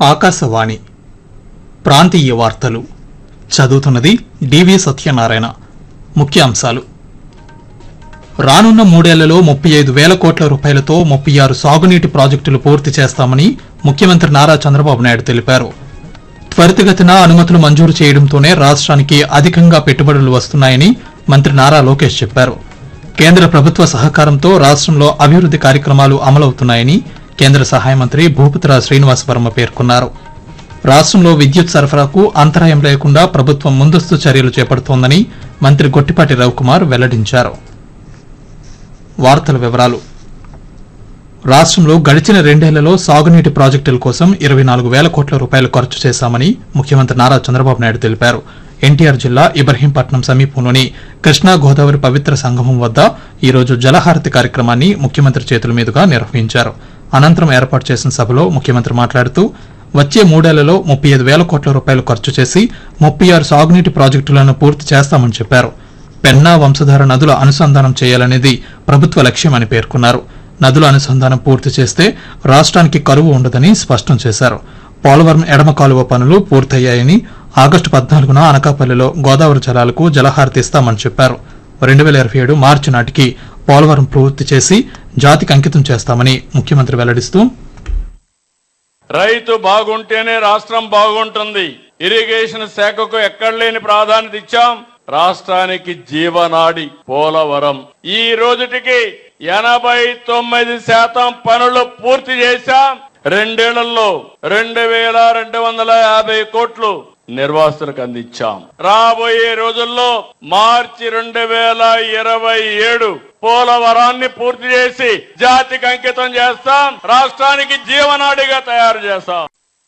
ఆకాశవాణి ప్రాంతీయ వార్తలు చదువుతున్నది డివి సత్యనారాయణ ముఖ్యాంశాలు రానున్న మూడేళ్లలో ముప్పై ఐదు వేల కోట్ల రూపాయలతో ముప్పై ఆరు సాగునీటి ప్రాజెక్టులు పూర్తి చేస్తామని ముఖ్యమంత్రి నారా చంద్రబాబు నాయుడు తెలిపారు త్వరితగతిన అనుమతులు మంజూరు చేయడంతోనే రాష్ట్రానికి అధికంగా పెట్టుబడులు వస్తున్నాయని మంత్రి నారా లోకేష్ చెప్పారు కేంద్ర ప్రభుత్వ సహకారంతో రాష్ట్రంలో అభివృద్ది కార్యక్రమాలు అమలవుతున్నాయని కేంద్ర సహాయ మంత్రి భూపతిర శ్రీనివాస్ వర్మ పేర్కొన్నారు రాష్ట్రంలో విద్యుత్ సరఫరాకు అంతరాయం లేకుండా ప్రభుత్వం ముందస్తు చర్యలు చేపడుతోందని మంత్రి గొట్టిపాటి రవికుమార్ వెల్లడించారు వార్తల వివరాలు రాష్ట్రంలో గడిచిన రెండేళ్లలో సాగునీటి ప్రాజెక్టుల కోసం ఇరవై నాలుగు వేల కోట్ల రూపాయలు ఖర్చు చేశామని ముఖ్యమంత్రి నారా చంద్రబాబు నాయుడు తెలిపారు ఎన్టీఆర్ జిల్లా ఇబ్రహీంపట్నం సమీపంలోని కృష్ణా గోదావరి పవిత్ర సంగమం వద్ద ఈరోజు జలహారతి కార్యక్రమాన్ని ముఖ్యమంత్రి చేతుల మీదుగా నిర్వహించారు అనంతరం ఏర్పాటు చేసిన సభలో ముఖ్యమంత్రి మాట్లాడుతూ వచ్చే మూడేళ్లలో ముప్పై ఐదు వేల కోట్ల రూపాయలు ఖర్చు చేసి ముప్పై ఆరు సాగునీటి ప్రాజెక్టులను పూర్తి చేస్తామని చెప్పారు పెన్నా వంశధార నదుల అనుసంధానం చేయాలనేది ప్రభుత్వ లక్ష్యమని పేర్కొన్నారు నదుల అనుసంధానం పూర్తి చేస్తే రాష్ట్రానికి కరువు ఉండదని స్పష్టం చేశారు పోలవరం ఎడమ కాలువ పనులు పూర్తయ్యాయని ఆగస్టు పద్నాలుగున అనకాపల్లిలో గోదావరి జలాలకు జలహారతి ఇస్తామని చెప్పారు రెండు వేల ఇరవై ఏడు మార్చి నాటికి పోలవరం పూర్తి చేసి జాతికి అంకితం చేస్తామని ముఖ్యమంత్రి వెల్లడిస్తూ రైతు బాగుంటేనే రాష్ట్రం బాగుంటుంది ఇరిగేషన్ శాఖకు ఎక్కడ లేని ప్రాధాన్యత ఇచ్చాం రాష్ట్రానికి జీవనాడి పోలవరం ఈ రోజుటికి ఎనభై తొమ్మిది శాతం పనులు పూర్తి చేశాం రెండేళ్లలో రెండు వేల రెండు వందల యాభై కోట్లు నిర్వాసితులకు అందించాం రాబోయే రోజుల్లో మార్చి రెండు వేల ఇరవై ఏడు పోలవరాన్ని పూర్తి చేసి జాతికి అంకితం చేస్తాం రాష్ట్రానికి జీవనాడిగా తయారు చేస్తాం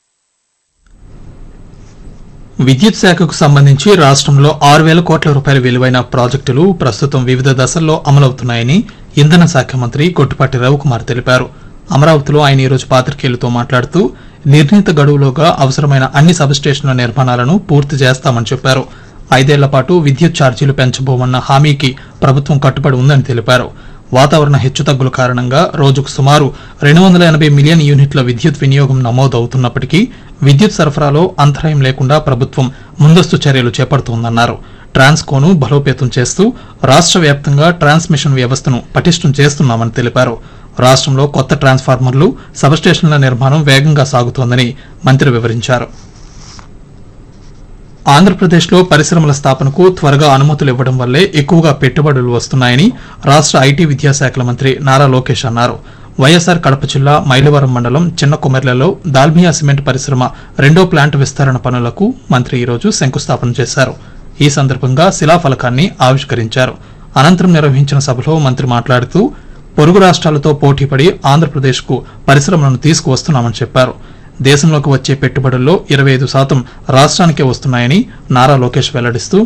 విద్యుత్ శాఖకు సంబంధించి రాష్ట్రంలో ఆరు వేల కోట్ల రూపాయల విలువైన ప్రాజెక్టులు ప్రస్తుతం వివిధ దశల్లో అమలవుతున్నాయని ఇంధన శాఖ మంత్రి కొట్టిపాటి రవికుమార్ తెలిపారు అమరావతిలో ఆయన ఈరోజు పాత్రికేయులతో మాట్లాడుతూ నిర్ణీత గడువులోగా అవసరమైన అన్ని సబ్స్టేషన్ల నిర్మాణాలను పూర్తి చేస్తామని చెప్పారు ఐదేళ్ల పాటు విద్యుత్ ఛార్జీలు పెంచబోమన్న హామీకి ప్రభుత్వం కట్టుబడి ఉందని తెలిపారు వాతావరణ హెచ్చుతగ్గుల కారణంగా రోజుకు సుమారు రెండు వందల ఎనభై మిలియన్ యూనిట్ల విద్యుత్ వినియోగం నమోదవుతున్నప్పటికీ విద్యుత్ సరఫరాలో అంతరాయం లేకుండా ప్రభుత్వం ముందస్తు చర్యలు చేపడుతోందన్నారు ట్రాన్స్కోను బలోపేతం చేస్తూ రాష్ట్ర వ్యాప్తంగా ట్రాన్స్మిషన్ వ్యవస్థను పటిష్టం చేస్తున్నామని తెలిపారు రాష్ట్రంలో కొత్త ట్రాన్స్ఫార్మర్లు సబ్స్టేషన్ల నిర్మాణం వేగంగా సాగుతోందని మంత్రి వివరించారు ఆంధ్రప్రదేశ్లో పరిశ్రమల స్థాపనకు త్వరగా అనుమతులు ఇవ్వడం వల్లే ఎక్కువగా పెట్టుబడులు వస్తున్నాయని రాష్ట్ర ఐటీ విద్యాశాఖల మంత్రి నారా లోకేష్ అన్నారు వైఎస్ఆర్ కడప జిల్లా మైలవరం మండలం చిన్న కుమెర్లలో దాల్మియా సిమెంట్ పరిశ్రమ రెండో ప్లాంట్ విస్తరణ పనులకు మంత్రి ఈరోజు శంకుస్థాపన చేశారు ఈ సందర్భంగా శిలాఫలకాన్ని ఆవిష్కరించారు అనంతరం నిర్వహించిన సభలో మంత్రి మాట్లాడుతూ పొరుగు రాష్ట్రాలతో పోటీపడి ఆంధ్రప్రదేశ్కు పరిశ్రమలను తీసుకువస్తున్నామని చెప్పారు దేశంలోకి వచ్చే పెట్టుబడుల్లో ఇరవై ఐదు శాతం రాష్ట్రానికే వస్తున్నాయని నారా లోకేష్ వెల్లడిస్తూ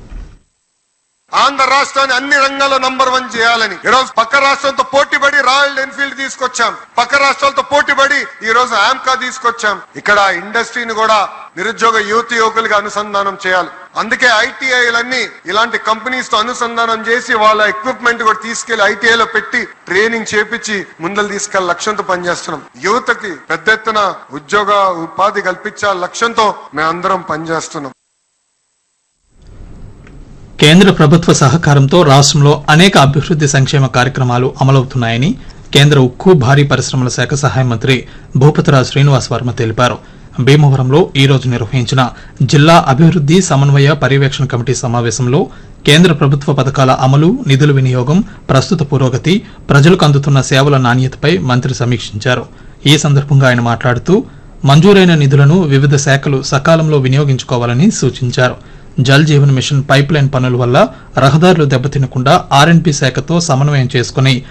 ఆంధ్ర రాష్ట్రాన్ని అన్ని రంగాల్లో నంబర్ వన్ చేయాలని ఈ రోజు పక్క రాష్ట్రంతో పోటీపడి రాయల్ ఎన్ఫీల్డ్ తీసుకొచ్చాం పక్క రాష్ట్రాలతో పోటీపడి ఈ రోజు ఆమ్కా తీసుకొచ్చాం ఇక్కడ ఇండస్ట్రీని కూడా నిరుద్యోగ యువతి యువకులుగా అనుసంధానం చేయాలి అందుకే ఐటీఐలన్నీ ఇలాంటి కంపెనీస్ తో అనుసంధానం చేసి వాళ్ళ ఎక్విప్మెంట్ కూడా తీసుకెళ్లి ఐటీఐ లో పెట్టి ట్రైనింగ్ చేపించి ముందలు తీసుకెళ్లి లక్ష్యంతో పనిచేస్తున్నాం యువతకి పెద్ద ఎత్తున ఉద్యోగ ఉపాధి కల్పించాల లక్ష్యంతో మేమందరం పనిచేస్తున్నాం కేంద్ర ప్రభుత్వ సహకారంతో రాష్ట్రంలో అనేక అభివృద్ది సంక్షేమ కార్యక్రమాలు అమలవుతున్నాయని కేంద్ర ఉక్కు భారీ పరిశ్రమల శాఖ సహాయ మంత్రి భూపతిరాజ్ శ్రీనివాస్ వర్మ తెలిపారు భీమవరంలో ఈ రోజు నిర్వహించిన జిల్లా అభివృద్ది సమన్వయ పర్యవేక్షణ కమిటీ సమావేశంలో కేంద్ర ప్రభుత్వ పథకాల అమలు నిధుల వినియోగం ప్రస్తుత పురోగతి ప్రజలకు అందుతున్న సేవల నాణ్యతపై మంత్రి సమీక్షించారు ఈ సందర్భంగా ఆయన మాట్లాడుతూ మంజూరైన నిధులను వివిధ శాఖలు సకాలంలో వినియోగించుకోవాలని సూచించారు Jal Jeevan mission pipeline పనుల వల్ల రహదారులు దెబ్బతినకుండా ఆర్ఎన్పి శాఖతో సమన్వయం చేసుకుని